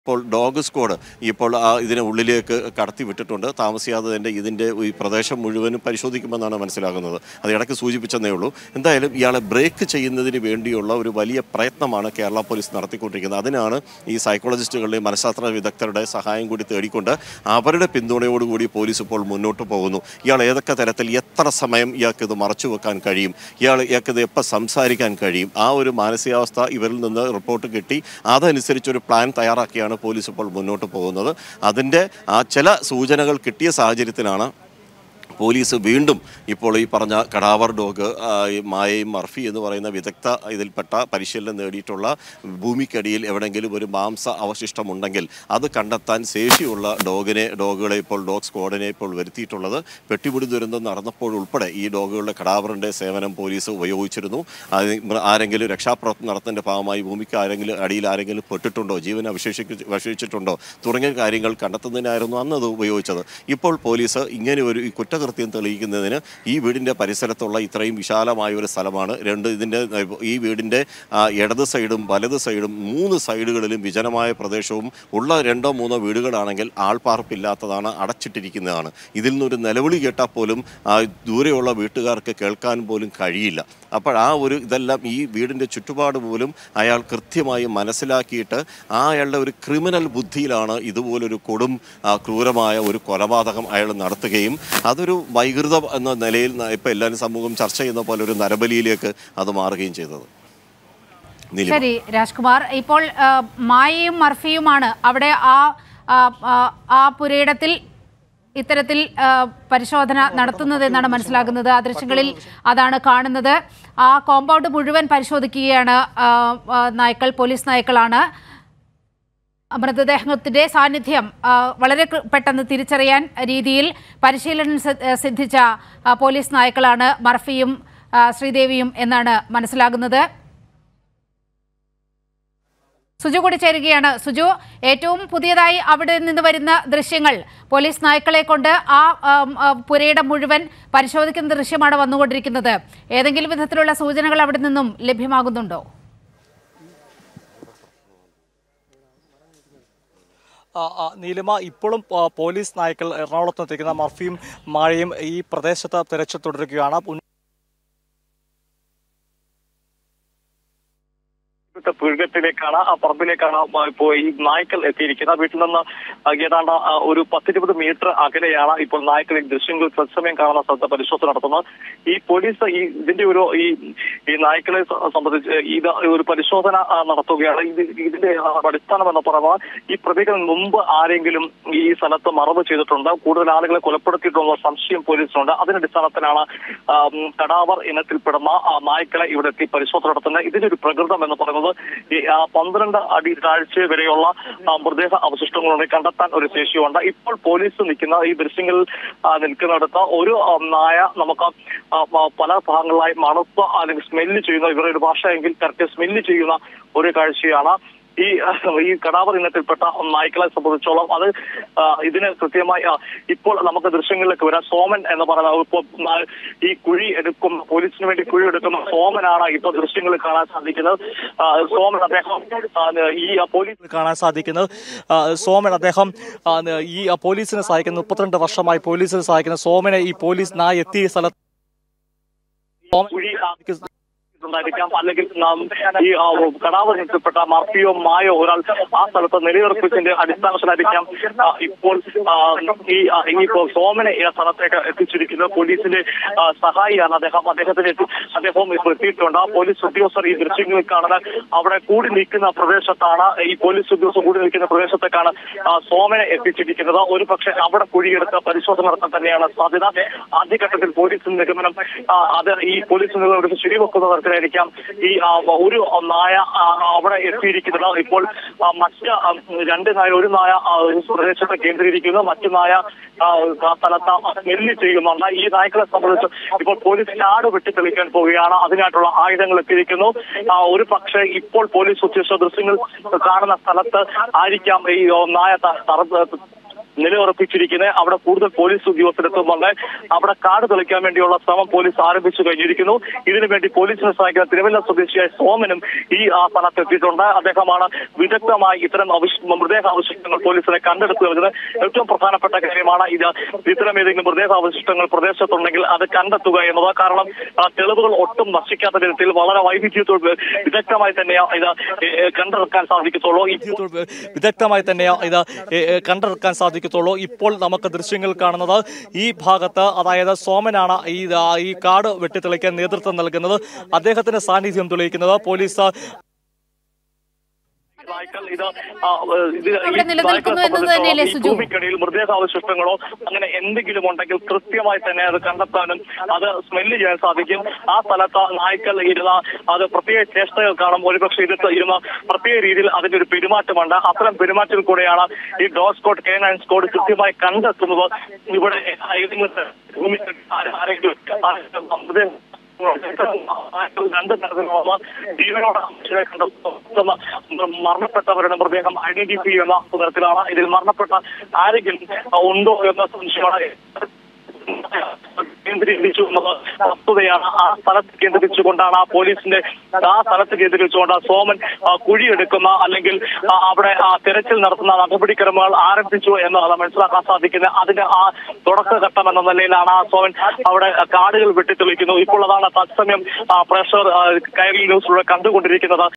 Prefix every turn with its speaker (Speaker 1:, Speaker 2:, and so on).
Speaker 1: ഇപ്പോൾ dog squad ഇപ്പോൾ ആ ഇതിനെ ഉള്ളിലേക്ക് കടത്തി വിട്ടിട്ടുണ്ട് താമസിയാതെ തന്നെ ഇതിൻ്റെ ഈ പ്രദേശം മുഴുവനും പരിശോധിക്കുമെന്നാണ് മനസ്സിലാകുന്നത് അത് ഇടയ്ക്ക് സൂചിപ്പിച്ചെന്നേ ഉള്ളൂ എന്തായാലും ഇയാളെ ബ്രേക്ക് ചെയ്യുന്നതിന് വേണ്ടിയുള്ള ഒരു വലിയ പ്രയത്നമാണ് കേരള പോലീസ് നടത്തിക്കൊണ്ടിരിക്കുന്നത് അതിനാണ് ഈ സൈക്കോളജിസ്റ്റുകളുടെയും മനഃശാസ്ത്ര വിദഗ്ധരുടെ സഹായം കൂടി തേടിക്കൊണ്ട് അവരുടെ പിന്തുണയോടുകൂടി പോലീസ് ഇപ്പോൾ മുന്നോട്ട് പോകുന്നു ഇയാൾ ഏതൊക്കെ തരത്തിൽ എത്ര സമയം ഇയാൾക്ക് ഇത് മറച്ചു വെക്കാൻ കഴിയും ഇയാൾ ഇയാൾക്ക് ഇത് എപ്പോൾ സംസാരിക്കാൻ കഴിയും ആ ഒരു മാനസികാവസ്ഥ ഇവരിൽ നിന്ന് റിപ്പോർട്ട് കിട്ടി അതനുസരിച്ചൊരു പ്ലാൻ തയ്യാറാക്കിയാണ് പോലീസ് ഇപ്പോൾ മുന്നോട്ട് പോകുന്നത് അതിൻ്റെ ആ ചില സൂചനകൾ കിട്ടിയ സാഹചര്യത്തിലാണ് പോലീസ് വീണ്ടും ഇപ്പോൾ ഈ പറഞ്ഞ കടാവർ ഡോഗ് ആ, ഈ മായയും മർഫി എന്ന് പറയുന്ന വിദഗ്ധ ഇതിൽപ്പെട്ട പരിശീലനം നേടിയിട്ടുള്ള ഭൂമിക്കടിയിൽ എവിടെയെങ്കിലും ഒരു മാംസ അവശിഷ്ടമുണ്ടെങ്കിൽ അത് കണ്ടെത്താൻ ശേഷിയുള്ള ഡോഗിനെ ഡോഗുകളെ ഇപ്പോൾ ഡോഗ് സ്ക്വാഡിനെ ഇപ്പോൾ വരുത്തിയിട്ടുള്ളത് പെട്ടിപിടി ദുരന്തം നടന്നപ്പോഴുൾപ്പെടെ ഈ ഡോഗുകളുടെ കടാവറിൻ്റെ സേവനം പോലീസ് ഉപയോഗിച്ചിരുന്നു അത് ആരെങ്കിലും രക്ഷാപ്രവർത്തനം നടത്തുന്നതിൻ്റെ ഭാഗമായി ഭൂമിക്ക് ആരെങ്കിലും അടിയിൽ ആരെങ്കിലും പെട്ടിട്ടുണ്ടോ ജീവൻ അവശേഷിക്ക് അവശേഷിച്ചിട്ടുണ്ടോ തുടങ്ങിയ കാര്യങ്ങൾ കണ്ടെത്തുന്നതിനായിരുന്നു അന്ന് അത് ഉപയോഗിച്ചത് ഇപ്പോൾ പോലീസ് ഇങ്ങനെ ഒരു ഈ കുറ്റകൃത്യം തെളിയിക്കുന്നതിന് ഈ വീടിൻ്റെ പരിസരത്തുള്ള ഇത്രയും വിശാലമായ ഒരു സ്ഥലമാണ് രണ്ട് ഇതിൻ്റെ ഈ വീടിൻ്റെ ആ, ഇടത് സൈഡും വലത് സൈഡും മൂന്ന് സൈഡുകളിലും വിജനമായ പ്രദേശവും ഉള്ള രണ്ടോ മൂന്നോ വീടുകളാണെങ്കിൽ ആൾപ്പാർപ്പില്ലാത്തതാണ് അടച്ചിട്ടിരിക്കുന്നതാണ് ഇതിൽ നിന്നൊരു നിലവിളി കേട്ടാൽ പോലും ആ, ദൂരെയുള്ള വീട്ടുകാർക്ക് കേൾക്കാൻ പോലും കഴിയില്ല അപ്പോൾ ആ ഒരു ഇതെല്ലാം ഈ വീടിൻ്റെ ചുറ്റുപാട് പോലും അയാൾ കൃത്യമായി മനസ്സിലാക്കിയിട്ട് ആ അയാളുടെ ഒരു ക്രിമിനൽ ബുദ്ധിയിലാണ് ഇതുപോലൊരു കൊടും ആ, ക്രൂരമായ ഒരു കൊലപാതകം അയാൾ നടത്തുകയും അതൊരു വൈകൃതം എന്ന നിലയിൽ ഇപ്പോൾ എല്ലാവരും സമൂഹം ചർച്ച ചെയ്യുന്ന പോലെ ഒരു നരബലിയിലേക്ക് അത് മാറുകയും ചെയ്തത് നീലിമ
Speaker 2: ശരി രാജ്കുമാർ ഇപ്പോൾ ആ, മായയും മർഫിയുമാണ് അവിടെ ആ ആ, ആ, ആ പുരയിടത്തിൽ ഇത്തരത്തിൽ ആ, പരിശോധന നടത്തുന്നത് എന്നാണ് മനസ്സിലാകുന്നത് ആ ദൃശ്യങ്ങളിൽ അതാണ് കാണുന്നത് ആ കോമ്പൗണ്ട് മുഴുവൻ പരിശോധിക്കുകയാണ് ആ, ആ, നായ്ക്കൾ പോലീസ് നായ്ക്കളാണ് മൃതദേഹത്തിന്റെ സാന്നിധ്യം ആ, വളരെ കൃ- പെട്ടെന്ന് തിരിച്ചറിയാൻ രീതിയിൽ പരിശീലനം സി- സിദ്ധിച്ച ആ, പോലീസ് നായ്ക്കളാണ് മർഫിയും ആ, ശ്രീദേവിയും എന്നാണ് മനസ്സിലാകുന്നത് സുജു കൂടി ചേരുകയാണ് സുജു ഏറ്റവും പുതിയതായി അവിടെ നിന്ന് വരുന്ന ദൃശ്യങ്ങൾ പോലീസ് നായ്ക്കളെ കൊണ്ട് ആ ആം, ആ, പുരയിടം മുഴുവൻ പരിശോധിക്കുന്ന ദൃശ്യമാണ് വന്നുകൊണ്ടിരിക്കുന്നത് ഏതെങ്കിലും വിധത്തിലുള്ള സൂചനകൾ അവിടെ നിന്നും ലഭ്യമാകുന്നുണ്ടോ
Speaker 3: ആ, ആ, നീലിമ ഇപ്പോഴും ആ, പോലീസ് നായ്ക്കൾ എറണാകുളത്ത് എത്തിക്കുന്ന മർഫിയും മാഴയും ഈ പ്രദേശത്ത് തിരച്ചിൽ തുടരുകയാണ് ഉന്ന-
Speaker 4: ഇവിടുത്തെ പുഴകത്തിലേക്കാണ് ആ പറമ്പിലേക്കാണ് ആ ഇപ്പോൾ ഈ നായ്ക്കൾ എത്തിയിരിക്കുന്നത് വീട്ടിൽ നിന്ന് ആ ഏതാണ്ട് ആ ഒരു പത്തിരുപത് മീറ്റർ അകലെയാണ് ഇപ്പോൾ നായ്ക്കൾ ഈ ദൃശ്യങ്ങൾ തത്സമയം കാണുന്ന സ്ഥലത്ത് പരിശോധന നടത്തുന്നത് ഈ പോലീസ് ഈ ഇതിന്റെ ഒരു ഈ ഈ നായ്ക്കളെ സ- സംബന്ധിച്ച് ഇത് ഒരു പരിശോധന ആ, നടത്തുകയാണ് ഇത് ഇതിന്റെ ആ, അടിസ്ഥാനം എന്ന് പറയുന്നത് ഈ പ്രതികൾ മുമ്പ് ആരെങ്കിലും ഈ സ്ഥലത്ത് മറവ് ചെയ്തിട്ടുണ്ട് കൂടുതൽ ആളുകളെ കൊലപ്പെടുത്തിയിട്ടുള്ള സംശയം പോലീസിനുണ്ട് അതിന്റെ അടിസ്ഥാനത്തിലാണ് ആ, ഉം, കടാവർ ഇനത്തിൽപ്പെടുന്ന ആ, നായ്ക്കളെ ഇവിടെ എത്തി പരിശോധന നടത്തുന്നത് ഇതിന്റെ ഒരു പ്രകൃതം എന്ന് പറയുന്നത് ഈ ആ, പന്ത്രണ്ട് അടി താഴ്ച വരെയുള്ള ആ, മൃതദേഹ അവശിഷ്ടങ്ങളുണ്ട് കണ്ടെത്താൻ ഒരു ശേഷിയുണ്ട് ഇപ്പോൾ പോലീസ് നിൽക്കുന്ന ഈ ദൃശ്യങ്ങളിൽ ആ, നിൽക്കുന്നിടത്ത് ഒരു ആ, നായ നമുക്ക് ആ, ആ, പല ഭാഗങ്ങളിലായി മണുപ്പ് അല്ലെങ്കിൽ സ്മെല്ല് ചെയ്യുന്ന ഇവരുടെ ഒരു ഭാഷയെങ്കിൽ കറക്റ്റ് സ്മെല്ല് ചെയ്യുന്ന ഒരു കാഴ്ചയാണ് ഈ ആ, ഈ കടാവർ ഇനത്തിൽപ്പെട്ട നായ്ക്കളെ സംബന്ധിച്ചോളം അത് ആ, ഇതിന് കൃത്യമായി ആ, ഇപ്പോൾ നമുക്ക് ദൃശ്യങ്ങളിലേക്ക് വരാം സോമൻ എന്ന് പറയുന്ന ഇപ്പോൾ ആ, ഈ കുഴി എടുക്കും പോലീസിന് വേണ്ടി കുഴി എടുക്കുന്ന സോമനാണ് ഇപ്പോൾ ദൃശ്യങ്ങളിൽ കാണാൻ സാധിക്കുന്നത് ആ, സോമൻ അദ്ദേഹം ആ, ഈ ആ, പോലീസ്
Speaker 3: കാണാൻ സാധിക്കുന്നത് ആ, സോമൻ അദ്ദേഹം ആ, ഈ ആ, പോലീസിനെ സഹായിക്കുന്ന മുപ്പത്തിരണ്ട് വർഷമായി പോലീസിനെ സഹായിക്കുന്ന സോമനെ ഈ പോലീസ് നായ എത്തിയ സ്ഥലത്ത് സോമൻ
Speaker 4: കുഴി ആ, ഉണ്ടായിരിക്കാം അല്ലെങ്കിൽ നാം ഈ ആ, കടാവർ ഇനത്തിൽപ്പെട്ട മർഫിയോ മായോ ഒരാൾ ആ സ്ഥലത്ത് നിലയുറപ്പിച്ചതിന്റെ അടിസ്ഥാനത്തിലായിരിക്കാം ആ, ഇപ്പോൾ ആ, ഈ ആ, ഇനിയിപ്പോ സോമനെ ഈ സ്ഥലത്തേക്ക് എത്തിച്ചിരിക്കുന്നത് പോലീസിന്റെ ആ, സഹായിയാണ് അദ്ദേഹം അദ്ദേഹത്തിന് എത്തി അദ്ദേഹവും ഇപ്പോൾ എത്തിയിട്ടുണ്ട് ആ പോലീസ് ഉദ്യോഗസ്ഥർ ഈ ദൃശ്യങ്ങളിൽ കാണുന്നത് അവിടെ കൂടി നിൽക്കുന്ന പ്രദേശത്താണ് ഈ പോലീസ് ഉദ്യോഗസ്ഥർ കൂടി നിൽക്കുന്ന പ്രദേശത്തേക്കാണ് ആ, സോമനെ എത്തിച്ചിരിക്കുന്നത് ഒരു പക്ഷേ അവിടെ കുഴിയെടുത്ത് പരിശോധന നടത്താൻ തന്നെയാണ് സാധ്യത ആദ്യഘട്ടത്തിൽ പോലീസ് നിഗമനം ആ, അത് ഈ പോലീസ് നിഗമനം ശരിവെക്കുന്ന തരത്തിലായിരിക്കാം ഈ ആ, ഒരു നായ ആ, അവിടെ എത്തിയിരിക്കുന്നത് ഇപ്പോൾ ആ, മറ്റ് ആ, രണ്ട് നായ ഒരു നായ ആ, ഒരു പ്രദേശത്ത് കേന്ദ്രീകരിക്കുന്നു മറ്റു നായ ആ, ആ സ്ഥലത്ത് സ്മെല്ല് ചെയ്യുന്നുണ്ട് ഈ നായ്ക്കളെ സംബന്ധിച്ച് ഇപ്പോൾ പോലീസ് നാട് വെട്ടിത്തെളിക്കാൻ പോവുകയാണ് അതിനായിട്ടുള്ള ആയുധങ്ങൾ എത്തിയിരിക്കുന്നു ആ, ഒരു പക്ഷേ ഇപ്പോൾ പോലീസ് ഉദ്യോഗസ്ഥ ദൃശ്യങ്ങൾ കാണുന്ന സ്ഥലത്ത് ആയിരിക്കാം ഈ ഓ, നായ ത- തറ- നിലയുറപ്പിച്ചിരിക്കുന്നത് അവിടെ കൂടുതൽ പോലീസ് ഉദ്യോഗസ്ഥരെത്തുന്നുണ്ട് അവിടെ കാട് തെളിക്കാൻ വേണ്ടിയുള്ള ശ്രമം പോലീസ് ആരംഭിച്ചു കഴിഞ്ഞിരിക്കുന്നു ഇതിനുവേണ്ടി പോലീസിനെ സഹായിക്കുന്ന തിരുവല്ല സ്വദേശിയായ സോമനും ഈ ആ സ്ഥലത്ത് എത്തിയിട്ടുണ്ട് അദ്ദേഹമാണ് വിദഗ്ധമായി ഇത്തരം അവിശ്- മൃതദേഹ അവശിഷ്ടങ്ങൾ പോലീസിനെ കണ്ടെടുത്തു വരുന്നത് ഏറ്റവും പ്രധാനപ്പെട്ട കാര്യമാണ് ഇത് ഇത്തരം ഏതെങ്കിലും മൃതദേഹ അവശിഷ്ടങ്ങൾ പ്രദേശത്തുണ്ടെങ്കിൽ അത് കണ്ടെത്തുക എന്നത് കാരണം ആ, തെളിവുകൾ ഒട്ടും നശിക്കാത്ത വിധത്തിൽ വളരെ വൈവിധ്യത്തോട് വിദഗ്ധമായി തന്നെ ഇത് ഏ, ഏ, കണ്ടെടുക്കാൻ സാധിക്കത്തുള്ളൂ ഈ
Speaker 3: വിദ്യുത്ത് വിദഗ്ധമായി തന്നെ ഇത് ഏ, ഏ, കണ്ടെടുക്കാൻ സാധിക്കത്തുള്ളൂ ഇപ്പോൾ നമുക്ക് ദൃശ്യങ്ങൾ കാണുന്നത് ഈ ഭാഗത്ത് അതായത് സോമനാണ് ഈ ആ, ഈ കാട് വെട്ടിത്തെളിക്കാൻ നേതൃത്വം നൽകുന്നത് അദ്ദേഹത്തിന്റെ സാന്നിധ്യം തെളിയിക്കുന്നത് പോലീസ്
Speaker 4: നായ്ക്കൾ ഇത് ആ, ഇത് ഈ
Speaker 2: അവിടെ നിലനിൽക്കുന്നു എന്നത് തന്നെയല്ലേ സുജു?
Speaker 4: ഭൂമിക്കടിയിൽ മൃതദേഹാവശിഷ്ടങ്ങളോ അങ്ങനെ എന്തെങ്കിലും ഉണ്ടെങ്കിൽ കൃത്യമായി തന്നെ അത് കണ്ടെത്താനും അത് സ്മെല്ല് ചെയ്യാൻ സാധിക്കും ആ സ്ഥലത്ത് നായ്ക്കൾ ഇരുന്ന അത് പ്രത്യേക ചേഷ്ടകൾ കാണും ഒരുപക്ഷെ ഇത് ഇരുന്ന പ്രത്യേക രീതിയിൽ അതിന്റെ ഒരു പെരുമാറ്റമുണ്ട് അത്തരം പെരുമാറ്റത്തിൽ കൂടെയാണ് ഈ dog squad K nine squad കൃത്യമായി കണ്ടെത്തുന്നത് ഇവിടെ ഏതെങ്കിലും ഭൂമിക്കടി ആരെ- ആരെങ്കിലും ആരെങ്കിലും മൃതദേഹം രണ്ട് തരത്തിലുള്ള ജീവനോട് മനുഷ്യരെ കണ്ടെത്തുന്ന മരണപ്പെട്ടവരുടെ മൃതദേഹം ഐഡന്റിഫൈ ചെയ്യുന്ന തരത്തിലാണ് ഇതിൽ മരണപ്പെട്ട ആരെങ്കിലും ഉണ്ടോ എന്ന സംശയമാണ് കേന്ദ്രീകരിച്ചു എന്നത് വസ്തുതയാണ് ആ സ്ഥലത്ത് കേന്ദ്രീകരിച്ചുകൊണ്ടാണ് ആ പോലീസിന്റെ ആ സ്ഥലത്ത് കേന്ദ്രീകരിച്ചുകൊണ്ട് സോമൻ ആ, കുഴിയെടുക്കുന്ന അല്ലെങ്കിൽ ആ, അവിടെ ആ തെരച്ചിൽ നടത്തുന്ന നടപടിക്രമങ്ങൾ ആരംഭിച്ചു എന്ന് മനസ്സിലാക്കാൻ സാധിക്കുന്നത് അതിന്റെ ആ തുടക്കഘട്ടം എന്ന നിലയിലാണ് ആ സോമൻ അവിടെ കാടുകൾ വെട്ടിത്തെളിക്കുന്നു ഇപ്പോൾ അതാണ് തത്സമയം ആ, പ്രഷർ ആ, കൈരളി ന്യൂസിലൂടെ കണ്ടുകൊണ്ടിരിക്കുന്നത്